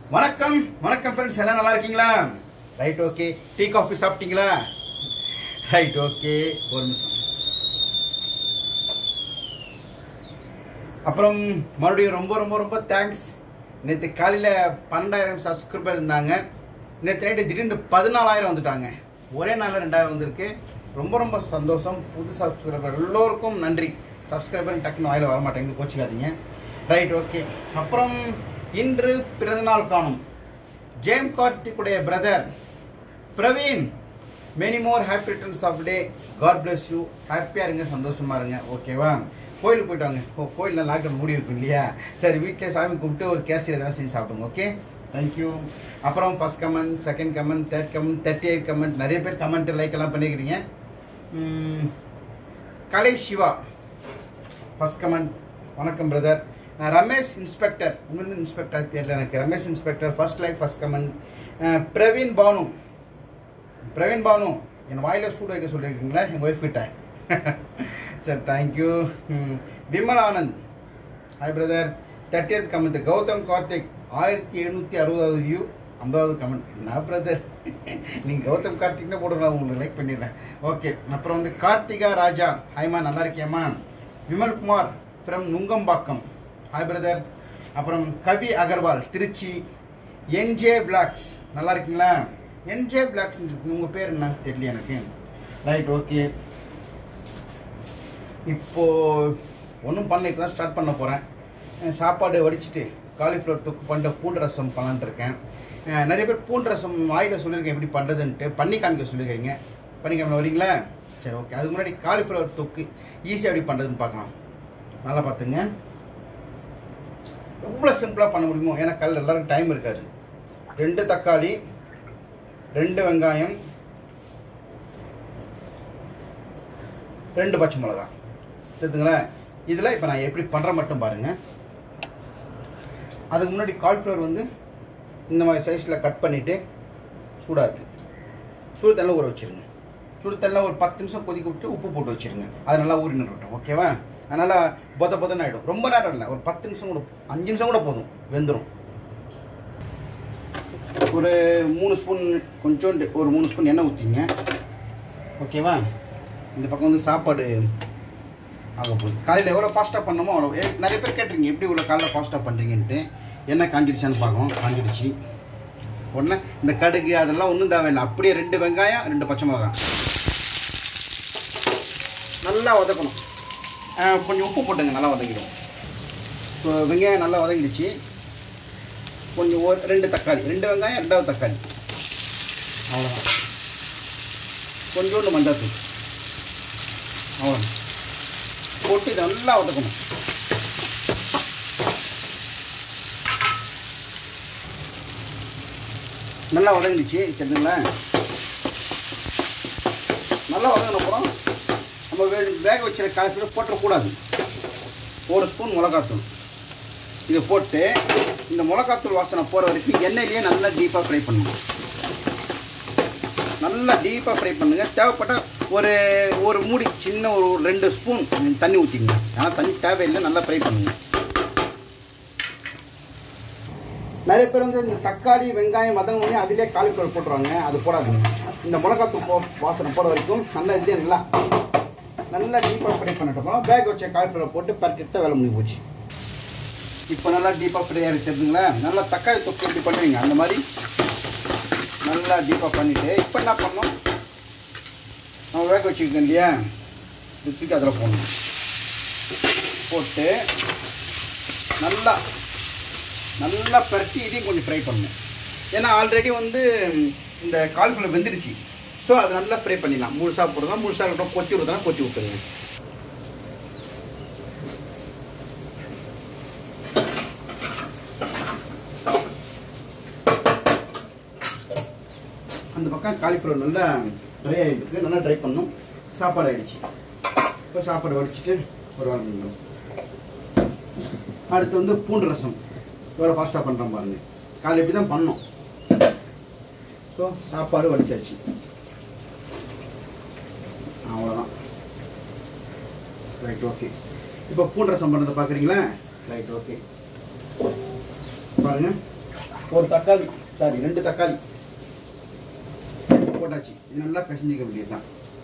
வணக்கம் வணக்கம் ஃப்ரெண்ட்ஸ் எல்லாம் நல்லா இருக்கீங்களா ரைட் ஓகே டீ காஃபி சாப்பிட்டீங்களா ரைட் ஓகே ஒரு நிமிஷம் அப்புறம் மறுபடியும் ரொம்ப ரொம்ப ரொம்ப தேங்க்ஸ் நேற்று காலையில் பன்னெண்டாயிரம் சப்ஸ்கிரைபர் இருந்தாங்க நேற்று நைட்டு திடீர்னு பதினாலாயிரம் வந்துட்டாங்க ஒரே நாளில் ரெண்டாயிரம் வந்திருக்கு ரொம்ப ரொம்ப சந்தோஷம் புது சப்ஸ்கிரைபர் எல்லோருக்கும் நன்றி சப்ஸ்கிரைபர் டக்குன்னு வாயில் வர மாட்டேங்குது கோச்சிக்காதீங்க ரைட் ஓகே அப்புறம் இன்று பிறந்தநாள் காணும் ஜேம் கார்த்திக்குடைய brother Praveen many more happy returns of the day bless you ஹாப்பியாக இருங்க சந்தோஷமா இருங்க ஓகேவா கோயிலுக்கு போயிட்டு வாங்க ஓ கோயிலில் லாக்டவுன் மூடி இருக்கும் இல்லையா சரி வீட்டிலே சாமி கும்பிட்டு ஒரு கேசரி எதாவது செஞ்சு சாப்பிடுங்க ஓகே தேங்க்யூ அப்புறம் first comment second comment third comment thirty eight comment நிறைய பேர் கமெண்ட் லைக் எல்லாம் பண்ணிக்கிறீங்க உம், கலை சிவா ஃபர்ஸ்ட் கமெண்ட் வணக்கம் பிரதர் ரமேஷ் இன்ஸ்பெக்டர் உங்களுக்கு இன்ஸ்பெக்டர் தெரியல எனக்கு Ramesh inspector first like first comment Praveen Banu Praveen Banu என் வாயில சூடு வைக்க சொல்லியிருக்கீங்களா எங்கள் ஒய்ஃப் கிட்ட sir thank you Vimal Anand hi brother thirtieth comment Gautham Karthik ஆயிரத்தி எழுநூற்றி அறுபதாவது வியூ ஐம்பதாவது கமெண்ட் நான் பிரதர் நீங்கள் கௌதம் கார்த்திக்னு போடுறேன் உங்களுக்கு லைக் பண்ணிடுறேன் ஓகே அப்புறம் வந்து கார்த்திகா ராஜா ஹாய்மா நல்லா இருக்கியாம்மா Vimal Kumar from Nungambakkam hi brother அப்புறம் கவி அகர்வால் திருச்சி என்ஜே பிளாக்ஸ் நல்லா இருக்கீங்களா என்ஜே பிளாக்ஸ் உங்கள் பேர் என்ன தெரியல எனக்கு ரைட் ஓகே இப்போ ஒன்றும் பண்ணல இப்போ தான் ஸ்டார்ட் பண்ண போகிறேன் சாப்பாடு வடிச்சிட்டு காலிஃப்ளவர் தொக்கு பண்ணிட்டு பூண்டு ரசம் பண்ணலான்ட்டு இருக்கேன் அஹ் நிறைய பேர் பூண்டு ரசம் வாயில் சொல்லியிருக்கேன் எப்படி பண்ணுறதுன்ட்டு பண்ணி காமிக்க சொல்லியிருக்கீங்க பண்ணி காமிக்க வரீங்களா சரி ஓகே அதுக்கு முன்னாடி காலிஃப்ளவர் தொக்கு ஈஸியாக எப்படி பண்ணுறதுன்னு பார்க்கலாம் நல்லா பார்த்துங்க எவ்வளோ சிம்பிளாக பண்ண முடியுமோ ஏன்னா கல்ல எல்லாருக்கும் டைம் இருக்காது ரெண்டு தக்காளி ரெண்டு வெங்காயம் ரெண்டு பச்சை மிளகா தெரியுதுங்களா இதில் இப்போ நான் எப்படி பண்ணுற மட்டும் பாருங்கள் அதுக்கு முன்னாடி கால்ஃப்ளவர் வந்து இந்த மாதிரி சைஸில் கட் பண்ணிவிட்டு சூடாக இருக்குது சுடு தண்ணியில் ஊற வச்சுருங்க சுடு தண்ணியில் ஒரு பத்து நிமிஷம் கொதிக்க விட்டு உப்பு போட்டு வச்சுருங்க அது நல்லா ஊறி நிறுவட்டும் ஓகேவா அதனால் பொத பொதன்னு ஆகிடும் ரொம்ப நேரம் இல்லை ஒரு பத்து நிமிஷம் கூட அஞ்சு நிமிஷம் கூட போதும் வெந்துடும் ஒரு மூணு ஸ்பூன் கொஞ்சோண்டு ஒரு மூணு ஸ்பூன் எண்ணெய் ஊற்றிங்க ஓகேவா இந்த பக்கம் வந்து சாப்பாடு ஆக போகுது காலையில் எவ்வளோ ஃபாஸ்ட்டாக பண்ணமோ அவ்வளோ ஏ, நிறைய பேர் கேட்டிருங்க எப்படி இவ்வளோ காலையில் ஃபாஸ்ட்டாக பண்ணுறீங்கன்ட்டு எண்ணெய் காஞ்சிருச்சான்னு பார்க்கணும் காஞ்சிருச்சு உடனே இந்த கடுகு அதெல்லாம் ஒன்றும் தேவையில்லை அப்படியே ரெண்டு வெங்காயம் ரெண்டு பச்சை மிளகாய் நல்லா வதக்கணும் ஆ, கொஞ்சம் உப்பு போட்டுங்க நல்லா வதக்கிடும் இப்போ வெங்காயம் நல்லா வதங்கிடுச்சு கொஞ்சம் ஒரு ரெண்டு தக்காளி ரெண்டு வெங்காயம் ரெண்டாவது தக்காளி அவ்வளோதான் கொஞ்சோண்டு மஞ்சள் அவ்வளோ போட்டு இதை நல்லா வதக்கணும் நல்லா வதங்கிடுச்சு தெரிஞ்சுங்களா நல்லா வதங்கின அப்புறம் நம்ம வே வேக வச்சிட காய்ச்சல் போட்டுறக்கூடாது ஒரு ஸ்பூன் மிளகாத்தூள் இதை போட்டு இந்த மிளகாத்தூள் வாசனை போகிற வரைக்கும் எண்ணெயிலேயே நல்லா டீப்பாக ஃப்ரை பண்ணணும் நல்லா டீப்பாக ஃப்ரை பண்ணுங்க தேவைப்பட்டால் ஒரு ஒரு மூடி சின்ன ஒரு ரெண்டு ஸ்பூன் தண்ணி ஊற்றிங்க ஆனால் தண்ணி தேவையில்லை நல்லா ஃப்ரை பண்ணுங்க நிறைய பேர் வந்து இந்த தக்காளி வெங்காயம் வதங்க அதிலே காலிஃப்ளவர் போட்டுருவாங்க அது போடாதுங்க இந்த மிளகாத்தூள் போ வாசனை போட வரைக்கும் நல்லா இதே நல்லா நல்லா டீப்பாக ஃப்ரை பண்ணிட்டோம் பேக் வச்ச காலிஃப்ளவர் போட்டு பறக்கிட்டு வேலை முடிஞ்சு போச்சு இப்போ நல்லா டீப்பாக ஃப்ரை ஆகிடுச்சுங்களா நல்லா தக்காளி தொக்கு எப்படி பண்ணுவீங்க அந்த மாதிரி நல்லா டீப்பாக பண்ணிவிட்டு இப்போ என்ன பண்ணோம் நம்ம வேக வச்சுருக்கோம் இல்லையா இது தூக்கி அதில் போடணும் போட்டு நல்லா நல்லா பரட்டி இதையும் கொஞ்சம் ஃப்ரை பண்ணணும் ஏன்னா ஆல்ரெடி வந்து இந்த கால்குலர் வெந்துடுச்சு ஸோ அதை நல்லா ஃப்ரை பண்ணிடலாம் முழுசாக போடுங்க முழுசாக இருக்கட்டும் கொத்தி விடுறதுனா கொத்தி விட்டுருங்க அந்த பக்கம் காலிஃப்ளவர் நல்லா ட்ரை ஆகிருக்கு நல்லா ட்ரை பண்ணணும் சாப்பாடு ஆயிடுச்சு இப்போ சாப்பாடு வடிச்சிட்டு ஒரு வாரம் பண்ணிடும் அடுத்து வந்து பூண்டு ரசம் எவ்வளோ ஃபாஸ்ட்டாக பண்ணுறோம் பாருங்க காலை இப்படி தான் பண்ணோம் ஸோ சாப்பாடு வடிச்சாச்சு அவ்வளோதான் ரைட் ஓகே இப்போ பூண்டு ரசம் பண்ணுறதை பார்க்குறீங்களா ரைட் ஓகே பாருங்க ஒரு தக்காளி சாரி ரெண்டு தக்காளி போட்டாச்சு இது நல்லா பிசைஞ்சிக்க வேண்டியதுதான்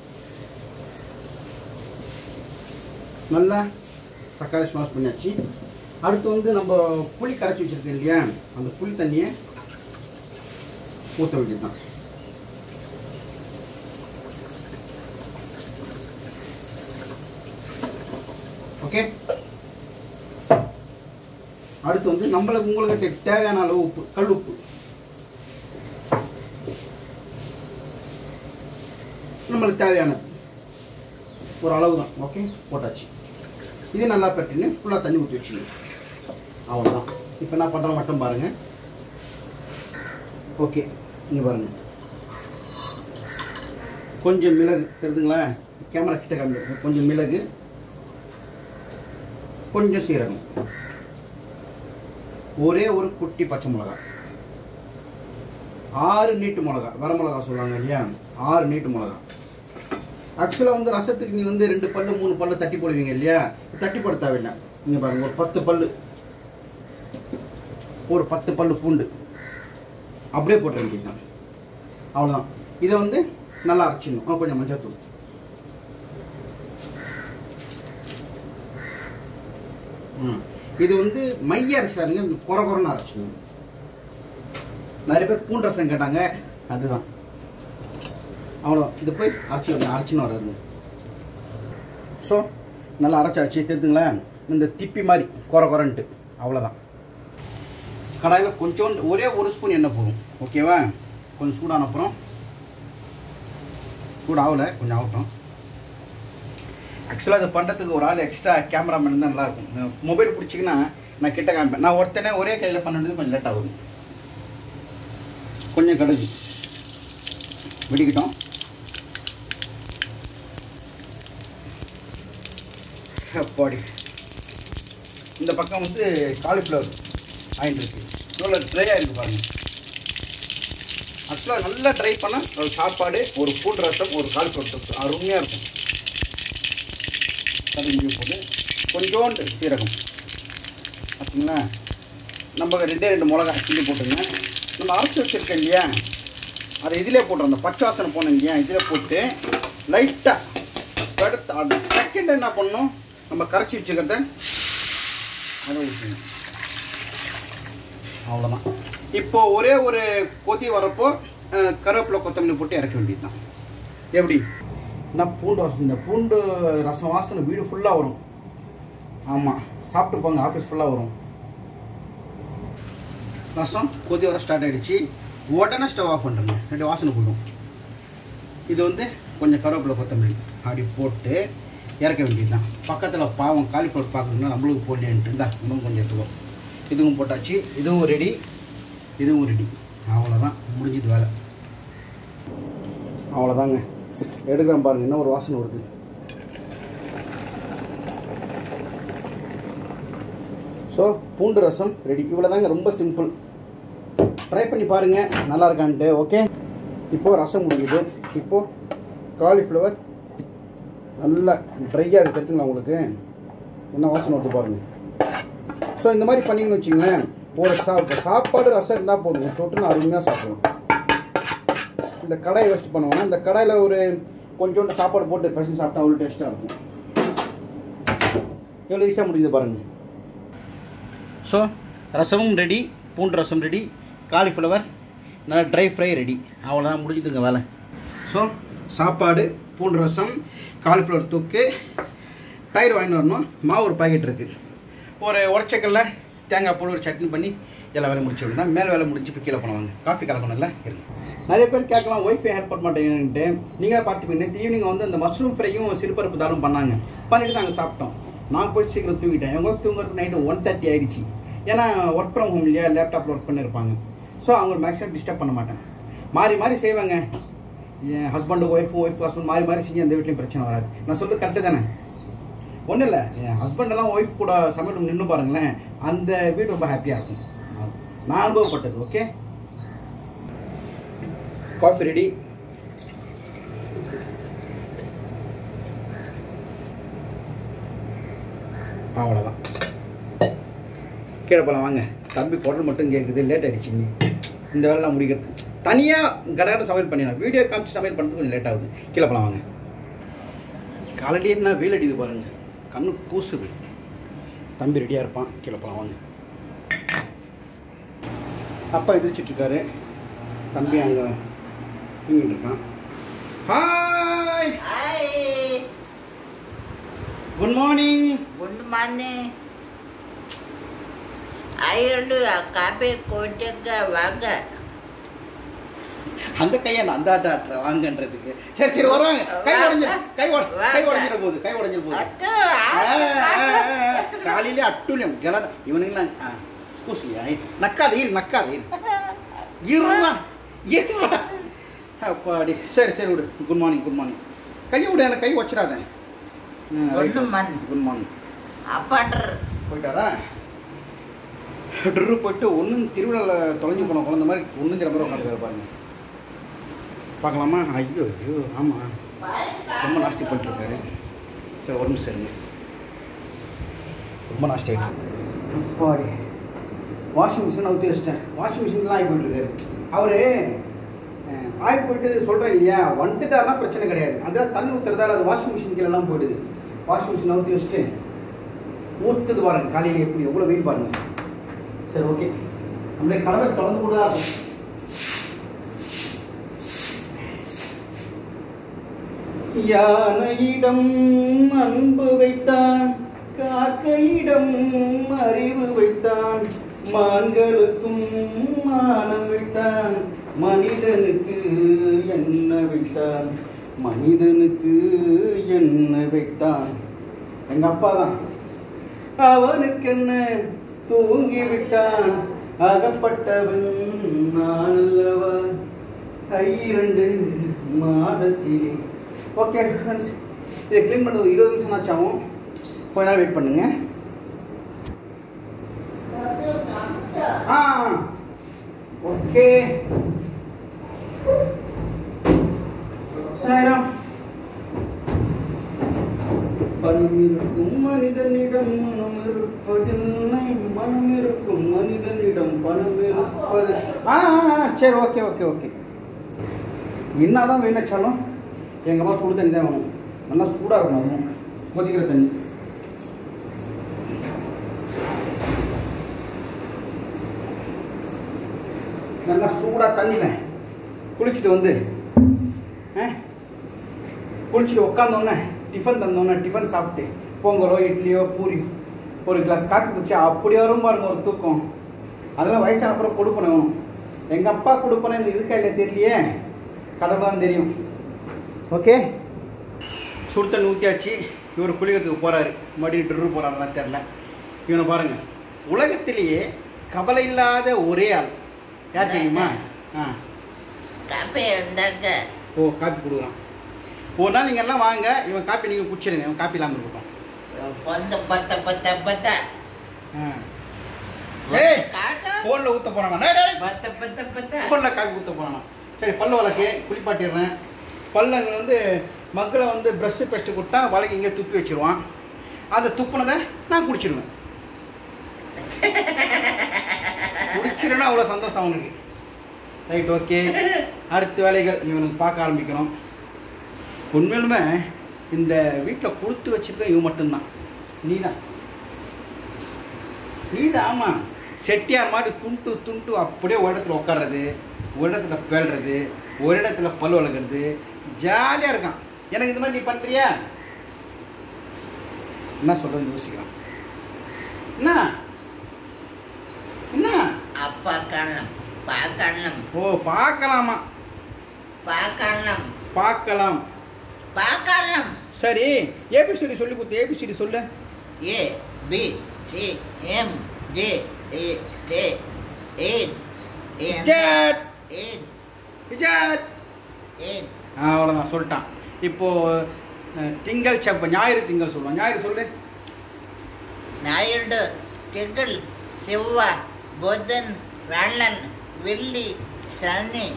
நல்லா தக்காளி ஸ்மாஷ் பண்ணியாச்சு அடுத்து வந்து நம்ம புளி கரைச்சி வச்சிருக்கோம் இல்லையா அந்த புளி தண்ணியை ஊற்ற வேண்டியதுதான் ஓகே அடுத்து வந்து நம்மளுக்கு உங்களுக்கு தே- தேவையான அளவு உப்பு கல் உப்பு நம்மளுக்கு தேவையானது ஒரு அளவு தான் ஓகே போட்டாச்சு இது நல்லா பட்டுன்னு ஃபுல்லாக தண்ணி ஊற்றி வச்சுக்கணும் அவ்வளோதான் இப்போ என்ன பண்ணுறோம் மட்டும் பாருங்கள் ஓகே இங்கே பாருங்க கொஞ்சம் மிளகு தெரியுதுங்களா கேமரா கிட்ட காமி கொஞ்சம் மிளகு கொஞ்சம் சீரகம் ஒரே ஒரு குட்டி பச்சை மிளகா ஆறு நீட்டு மிளகா வர மிளகா சொல்லுவாங்க இல்லையா ஆறு நீட்டு மிளகா ஆக்சுவலாக வந்து ரசத்துக்கு நீ வந்து ரெண்டு பல்லு மூணு பல்லு தட்டி போடுவீங்க இல்லையா தட்டி போட தேவையில்லை இங்கே பாருங்க ஒரு பத்து பல்லு ஒரு பத்து பல்லு பூண்டு அப்படியே போட்ட வேண்டியதுதான் அவ்வளோதான் இதை வந்து நல்லா அரைச்சிடணும் ஆ, கொஞ்சம் மஞ்சள் தூள் ம் இது வந்து மைய அரைச்சாதீங்க இந்த குறை குறைன்னு அரைச்சிடணும் நிறைய பேர் பூண்டு ரசம் கேட்டாங்க அதுதான் அவ்வளோ இது போய் அரைச்சி அரைச்சின்னு வர்றது ஸோ நல்லா அரைச்சாச்சு தெரிஞ்சுங்களா இந்த திப்பி மாதிரி குறை குறைன்ட்டு அவ்வளோதான் கடாயில் கொஞ்சோண்டு ஒரே ஒரு ஸ்பூன் எண்ணெய் போதும் ஓகேவா கொஞ்சம் சூடான அப்புறம் சூடு ஆகலை கொஞ்சம் ஆகட்டும் ஆக்சுவலாக இது பண்ணுறதுக்கு ஒரு ஆள் எக்ஸ்ட்ரா கேமராமேன் தான் நல்லாயிருக்கும் மொபைல் பிடிச்சிங்கன்னா நான் கிட்ட காமிப்பேன் நான் ஒருத்தனே ஒரே கையில் பண்ணுறது கொஞ்சம் லேட் ஆகுது கொஞ்சம் கடுகு வெடிக்கிட்டோம் அப்பாடி இந்த பக்கம் வந்து காலிஃப்ளவர் ஆயிட்டு இருக்கு இவ்வளோ ட்ரை ஆயிருக்கு பாருங்க ஆக்சுவலாக நல்லா ட்ரை பண்ணால் ஒரு சாப்பாடு ஒரு பூண்டு ரசம் ஒரு காலிஃப்ளவர் தொக்கு அருமையாக இருக்கும் தண்ணி முடியும் போது கொஞ்சோண்டு சீரகம் பார்த்தீங்களா நம்ம ரெண்டே ரெண்டு மிளகா கிள்ளி போட்டுங்க நம்ம அரைச்சி வச்சிருக்கோம் இல்லையா அதை இதிலே போட்டுறோம் அந்த பச்சை வாசனை போனோம் இல்லையா இதில் போட்டு லைட்டாக அடுத்து அந்த செகண்ட் என்ன பண்ணணும் நம்ம கரைச்சி வச்சுக்கிறத அதை ஊற்றணும் அவ்வளோதான் இப்போ ஒரே ஒரு கொதி வரப்போ அஹ், கருவேப்பிலை கொத்தமல்லி போட்டு இறக்க வேண்டியது தான் எப்படி நான் பூண்டு வாசனை இந்த பூண்டு ரசம் வாசனை வீடு ஃபுல்லாக வரும் ஆமாம் சாப்பிட்டு போங்க ஆஃபீஸ் ஃபுல்லாக வரும் ரசம் கொதி வர ஸ்டார்ட் ஆகிடுச்சு உடனே ஸ்டவ் ஆஃப் பண்ணுறேங்க ரெண்டு வாசனை போயிடும் இது வந்து கொஞ்சம் கருவேப்பிலை கொத்தமல்லி அப்படி போட்டு இறக்க வேண்டியது தான் பக்கத்தில் பாவம் காலிஃப்ளவர் பார்க்கணுன்னா நம்மளுக்கு போடலேன்ட்டு இருந்தா இன்னும் கொஞ்சம் எடுத்துக்கோ இதுவும் போட்டாச்சு இதுவும் ரெடி இதுவும் ரெடி அவ்வளோதான் முடிஞ்சுது வேலை அவ்வளோதாங்க எடுக்கிறேன் பாருங்க என்ன ஒரு வாசனை வருது ஸோ பூண்டு ரசம் ரெடி இவ்வளோதாங்க ரொம்ப சிம்பிள் ட்ரை பண்ணி பாருங்கள் நல்லா இருக்கான்ட்டு ஓகே இப்போது ரசம் முடிஞ்சுது இப்போது காலிஃப்ளவர் நல்லா ட்ரையாக இருக்கு தெரிஞ்சுங்களா உங்களுக்கு என்ன வாசனை வருது பாருங்கள் ஸோ இந்த மாதிரி பண்ணிங்கன்னு வச்சிங்களேன் ஒரு சா சாப்பாடு ரசம் இருந்தால் போதும் தொட்டுன்னு அருமையாக சாப்பிடுவோம் இந்த கடாயை வச்சு பண்ணுவோம்னா இந்த கடாயில் ஒரு கொஞ்சோண்டு சாப்பாடு போட்டு பசி சாப்பிட்டா அவ்வளோ டேஸ்ட்டாக இருக்கும் எவ்வளோ ஈஸியாக முடியுது பாருங்கள் ஸோ ரசமும் ரெடி பூண்டு ரசம் ரெடி காலிஃப்ளவர் நல்லா ட்ரை ஃப்ரை ரெடி அவ்வளோதான் முடிஞ்சுதுங்க வேலை ஸோ சாப்பாடு பூண்டு ரசம் காலிஃப்ளவர் தொக்கு தயிர் வாங்கிட்டு வரணும் மாவு ஒரு பாக்கெட் இருக்குது ஒரு உடச்சக்கல்ல தேங்காய் போட்டு ஒரு சட்னி பண்ணி எல்லா வேலையும் முடிச்சு விடுங்க மேல் வேலை முடிஞ்சு இப்போ கீழே பண்ணுவாங்க காஃபி கலக்கணும்ல இருங்க நிறைய பேர் கேட்கலாம் ஒய்ஃபை ஹெல்ப் பண்ண மாட்டேங்கன்ட்டு நீங்கள் பார்த்துப்பீங்க நேற்று ஈவினிங் வந்து அந்த மஷ்ரூம் ஃப்ரையும் சிறுபருப்பு தாலும் பண்ணாங்க பண்ணிட்டு நாங்கள் சாப்பிட்டோம் நான் போய் சீக்கிரம் தூங்கிட்டேன் எங்கள் ஒய்ஃப் தூங்குறது நைட்டு ஒன் தேர்ட்டி ஆயிடுச்சு ஏன்னா ஒர்க் ஃப்ரம் ஹோம் இல்லையா லேப்டாப்பில் ஒர்க் பண்ணியிருப்பாங்க ஸோ அவங்க மேக்ஸிமம் டிஸ்டர்ப் பண்ண மாட்டேன் மாறி மாறி செய்வாங்க என் ஹஸ்பண்டு ஒய்ஃப் ஒய்ஃப் ஹஸ்பண்ட் மாறி மாறி செஞ்சு எந்த வீட்லையும் பிரச்சனை வராது நான் சொல்றது கரெக்டு தானே ஒன்றும் இல்லை என் ஹஸ்பண்டெல்லாம் ஒய்ஃப் கூட சமையல் நின்று பாருங்களேன் அந்த வீடு ரொம்ப ஹாப்பியாக இருக்கும் நான் அனுபவப்பட்டது ஓகே காஃபி ரெடி அவ்வளோதான் கீழே போகலாம் வாங்க தம்பி குரல் மட்டும் கேட்குது லேட் ஆயிடுச்சு நீ இந்த வேலைலாம் முடிக்கிறது தனியாக கடகட சமையல் பண்ணிடலாம் வீடியோ காமிச்சு சமையல் பண்ணுறது கொஞ்சம் லேட் ஆகுது கீழே போலாம் வாங்க காலையிலேயே என்ன வெயில் அடிக்குது பாருங்க கண்ணு கூசுது தம்பி ரெடியாக இருப்பான் கீழே போலாம் வாங்க அப்பா எதிர்ச்சிட்டு இருக்காரு தம்பி அங்கே தூங்கிட்டு இருக்கான் hi Hai, good morning good morning. ஐயரு காப்பி கூட்டுங்க வாங்க அந்த கையை நான் அந்த ஆட்ட ஆட்டுறேன் வாங்கன்றதுக்கு சரி சரி வருவாங்க கை உடஞ்சிரு கை உட கை உடஞ்சிட போகுது கை உடஞ்சிட போகுது அத்து, ஆ, ஆ, ஆ, ஆ, காலையிலே அட்டுலியம் கலட இவனுங்களாம் ஆ கூசலியா நக்காத இரு நக்காத இரு இருடா இருடா அப்பாடி சரி சரி விடு குட் மார்னிங் குட் மார்னிங் கையை விடு எனக்கு கை வச்சிடாத Good morning. குட் மார்னிங் அப்பான்ற போயிட்டாரா ட்ரு போயிட்டு ஒன்றும் திருவிழாவில் தொலைஞ்சு போன குழந்த மாதிரி ஒன்றும் சில மாதிரி உட்காந்துருக்காரு பாருங்க பார்க்கலாமா ஐயோ ஐயோ ஆமாம் ரொம்ப நாஸ்தி பண்ணிட்டுருக்காரு சரி ஒரு நிமிஷம் இருங்க ரொம்ப நாஸ்தி ஆகிட்டு அப்பாடி வாஷிங் மிஷின் ஊற்றி வச்சிட்டேன் வாஷிங் மிஷின்லாம் ஆகி போயிட்டுருக்காரு அவர் ஆகி போயிட்டு சொல்கிறேன் இல்லையா வந்துட்டாருன்னா பிரச்சனை கிடையாது அதான் தண்ணி ஊற்றுறதால அது வாஷிங் மிஷின் கீழெல்லாம் போயிடுது வாஷிங் மிஷின் ஊற்றி வச்சுட்டு ஊற்றுது பாருங்க காலையில் எப்படி எவ்வளோ வெயில் பாருங்க சரி ஓகே நம்மளே கடவை திறந்து கூட இருக்கும் யானையிடம் அன்பு வைத்தான் காக்கையிடம் அறிவு வைத்தான் மான்களுக்கும் மானம் வைத்தான் மனிதனுக்கு என்ன வைத்தான் மனிதனுக்கு என்ன வைத்தான் எங்க அப்பா தான் அவனுக்கு என்ன தூங்கி விட்டான் அகப்பட்டவன் நான் அல்லவா இரண்டு மாதத்திலே ஓகே ஃப்ரெண்ட்ஸ் இதை க்ளீன் பண்ணுறது இருபது நிமிஷம் ஆச்சு ஆகும் கொஞ்ச நாள் வெயிட் பண்ணுங்க ஆ ஓகே சாய்ராம் பணம் இருக்கும் மனிதனிடம் மனம் இருப்பதில்லை மனம் இருக்கும் மனிதனிடம் பணம் இருப்பது ஆ ஆ, ஆ, சரி ஓகே ஓகே ஓகே என்னதான் வேணாச்சாலும் எங்கள் அம்மா சுடு தண்ணி தான் வேணும் நல்லா சூடாக இருக்கணும் அதுவும் கொதிக்கிற தண்ணி நல்லா சூடாக தண்ணியில் குளிச்சுட்டு வந்து ஆ குளிச்சுட்டு உட்காந்தோன்னே டிஃபன் தந்தோன்னே டிஃபன் சாப்பிட்டு பொங்கலோ இட்லியோ பூரி ஒரு கிளாஸ் காப்பி குடிச்சா அப்படி வரும் பாருங்க ஒரு தூக்கம் அதெல்லாம் வயசான அப்புறம் கொடுப்பணும் எங்கள் அப்பா கொடுப்பனே இந்த இருக்கா இல்லை தெரியலையே கடவுள் தான் தெரியும் ஓகே சுடு தண்ணி ஊற்றியாச்சு இவர் குளிக்கிறதுக்கு போகிறாரு மறுபடியும் ட்ரு போகிறாருலாம் தெரில இவனை பாருங்கள் உலகத்திலேயே கவலை இல்லாத ஒரே ஆள் யார் தெரியுமா ஆ காப்பி இருந்தாங்க ஓ காப்பி கொடுக்குறான் ஒரு நாள் நீங்கள் எல்லாம் வாங்க இவன் காப்பி நீங்கள் குடிச்சிடுங்க இவன் காப்பி இல்லாமல் இருக்கட்டும் வந்து பத்த பத்த பத்த ஆ ஏய் காட்டா ஃபோனில் ஊற்ற போகிறானா பத்த பத்த பத்த ஃபோனில் காப்பி ஊற்ற போகிறானா சரி பல்லு வழக்கு குளிப்பாட்டிடுறேன் பல்ல அங்கே வந்து மக்களை வந்து ப்ரஷ்ஷு பெஸ்ட்டு கொடுத்தா வழக்கு இங்கே துப்பி வச்சிருவான் அந்த துப்புனதை நான் குடிச்சிடுவேன் குடிச்சிருன்னா அவ்வளோ சந்தோஷம் அவனுக்கு ரைட் ஓகே அடுத்த வேலைகள் இவனுக்கு பார்க்க ஆரம்பிக்கணும் உண்மையிலுமே இந்த வீட்டில் கொடுத்து வச்சிருக்க இவன் மட்டும்தான் நீ தான் நீ தான் ஆமாம் செட்டியார் மாதிரி துண்டு துண்டு அப்படியே ஒரு இடத்துல உட்கார்றது ஒரு இடத்துல பேழ்றது ஒரு இடத்துல பல் வளர்க்குறது ஜாலியாக இருக்கான் எனக்கு இந்த மாதிரி நீ பண்ணுறியா என்ன சொல்கிறேன்னு யோசிக்கலாம் என்ன என்ன அப்பா கண்ணம் பார்க்கணும் ஓ பார்க்கலாமா பார்க்கணும் பார்க்கலாம் பார்க்கணும் சரி ஏபிசிடி சொல்லி கொடுத்து ஏபிசிடி சொல்லு A B C M J A D N Z ஏன் ஜெட் ஏன் அவ்வளோதான் சொல்லிட்டான் இப்போ அஹ், திங்கள் செப்ப ஞாயிறு திங்கள் சொல்லுவான் ஞாயிறு சொல்லு ஞாயிறு திங்கள் செவ்வாய் புதன் வெள்ளன் வெள்ளி சனி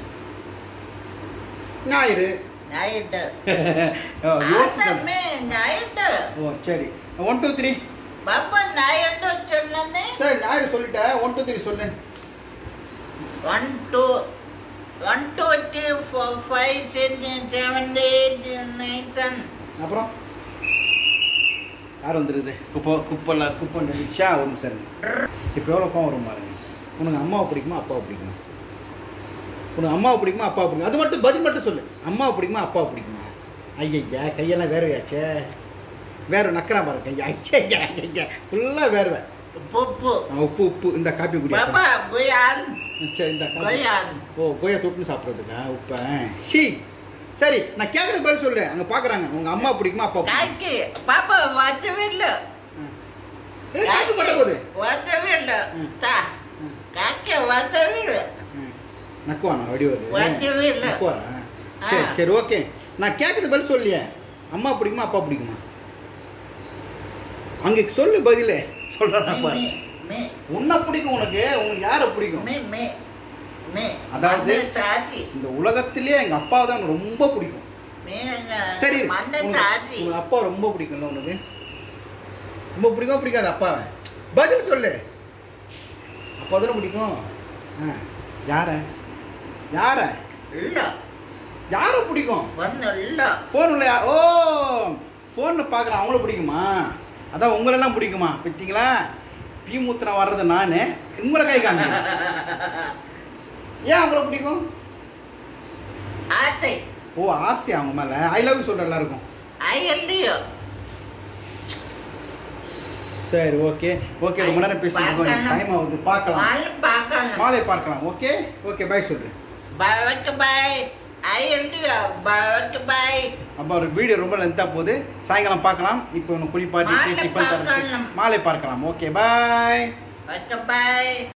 ஞாயிறு ஞாயிறு ஓ, யோசிச்சு சொல்லு. ஆசமே ஞாயிறு ஓ சரி ஒன் டூ த்ரீ பாப்பா நான் என்ன சொன்னேன் சரி ஞாயிறு சொல்லிட்டேன் ஒன் டூ த்ரீ சொல்லு one two one two three four five six seven eight nine ten அப்புறம் யார் வந்துருது குப்பை குப்பைல குப்பை நினைச்சா ஒரு நிமிஷம் இருங்க இப்போ எவ்வளோ கோவம் வரும் பாருங்க உனக்கு அம்மாவை பிடிக்குமா அப்பாவை பிடிக்குமா உனக்கு அம்மாவை பிடிக்குமா அப்பாவை பிடிக்கும் அது மட்டும் பதில் மட்டும் சொல்லு அம்மாவை பிடிக்குமா அப்பாவை பிடிக்குமா ஐயா கையெல்லாம் வேர்வையாச்சே வேர்வை நக்கறா பாரு கையா ஐயா ஐயா ஃபுல்லாக வேர்வை புப்பு ஆ, உப்பு உப்பு இந்த காப்பி குடி பாப்பா குயான் சரி இந்த காப்பி குயான் ஓ கோயா தொட்டுன்னு சாப்பிட்றதுக்கா உப்பை சி சரி நான் கேட்குறது பதில் சொல்லு அங்கே பார்க்குறாங்க உங்கள் அம்மா பிடிக்குமா அப்பா பிடிக்குமா? காய்க்கு பாப்பா வரவே இல்லை ஏய், காப்பி பண்ண போகுது வரவே இல்லை ம். தா ம். காய்க்க வரவே இல்லை நக்குவானா வடி வருது வரவே இல்லை நக்குவாரா ஆ. சரி சரி ஓகே நான் கேட்குறது பதில் சொல்லியே அம்மா பிடிக்குமா அப்பா பிடிக்குமா அங்கே சொல்லு பதில் சொல்கிறேன் பாரு மீ மீ உன்னை பிடிக்கும் உனக்கு உனக்கு யாரை பிடிக்கும் மீ மீ மீ அதாவது- மண்ணு சாதி இந்த உலகத்திலேயே எங்கள் அப்பாவை தான் எனக்கு ரொம்ப பிடிக்கும் மீ சரி மண்ணு உனக்கு- சாதி உனக்கு அப்பா ரொம்ப பிடிக்கும்ல உனக்கு ரொம்ப பிடிக்கும் பிடிக்காது அப்பாவை பதில் சொல்லு அப்பா தானே பிடிக்கும் ஆ யார யார இல்லை யாரை பிடிக்கும் வந்து இல்லை ஃபோனில் யா ஓ ஃபோனில் பார்க்குறேன் அவங்கள பிடிக்குமா அதான் உங்களெல்லாம் பிடிக்குமா பார்த்தீங்களா பீ மூத்திரம் வர்றது நான் உங்களை கை காமிங்க ஏன் அவங்கள பிடிக்கும் ஆத்தை ஓ ஆசை அவங்க மேலே ஐ லவ் யூ சொல்கிற எல்லாருக்கும் ஐயல்லையோ சரி ஓகே ஓகே ரொம்ப நேரம் பேசிட்டு பார்க்கலாம். டைம் ஆகுது பார்க்கலாம் மாலை பார்க்கலாம் மாலை பார்க்கலாம் ஓகே ஓகே பாய் சொல்லு பழக்கு பாய் ஐயல்லையோ பழக்கு பாய் அப்போ ஒரு வீடியோ ரொம்ப லென்த்தாக போகுது சாயங்காலம் பார்க்கலாம் இப்போ ஒன்று குளிப்பாட்டி மாலை டிஃபன் தரது பார்க்கலாம். மாலை பார்க்கலாம் ஓகே பாய் பழக்கு பாய்